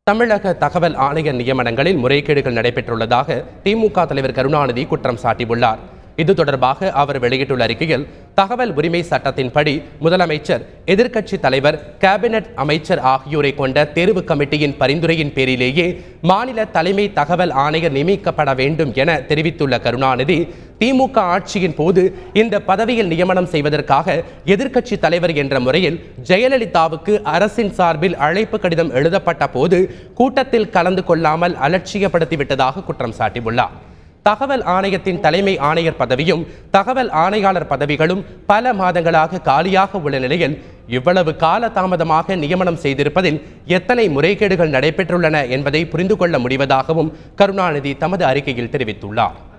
தமிழக தகவல் ஆணைய நியமனங்களில் முறைகேடுகள் நடைபெற்றுள்ளதாக திமுக தலைவர் கருணாநிதி குற்றம் சாட்டியுள்ளார் இது தொடர்பாக அவர் வெளியிட்டுள்ள அறிக்கையில் தகவல் உரிமை சட்டத்தின்படி முதலமைச்சர் எதிர்க்கட்சி தலைவர் கேபினட் அமைச்சர் ஆகியோரை கொண்ட தேர்வு கமிட்டியின் பரிந்துரையின் பேரிலேயே மாநில தலைமை தகவல் ஆணையர் நியமிக்கப்பட வேண்டும் என தெரிவித்துள்ள கருணாநிதி திமுக ஆட்சியின் போது இந்த பதவியில் நியமனம் செய்வதற்காக எதிர்க்கட்சி தலைவர் என்ற முறையில் ஜெயலலிதாவுக்கு அரசின் சார்பில் அழைப்பு கடிதம் எழுதப்பட்ட போது கூட்டத்தில் கலந்து கொள்ளாமல் அலட்சியப்படுத்திவிட்டதாக குற்றம் சாட்டியுள்ளார் தகவல் ஆணையத்தின் தலைமை ஆணையர் பதவியும் தகவல் ஆணையாளர் பதவிகளும் பல மாதங்களாக காலியாக உள்ள நிலையில் இவ்வளவு கால தாமதமாக நியமனம் செய்திருப்பதில் எத்தனை முறைகேடுகள் நடைபெற்றுள்ளன என்பதை புரிந்து கொள்ள முடிவதாகவும் கருணாநிதி தமது அறிக்கையில் தெரிவித்துள்ளார்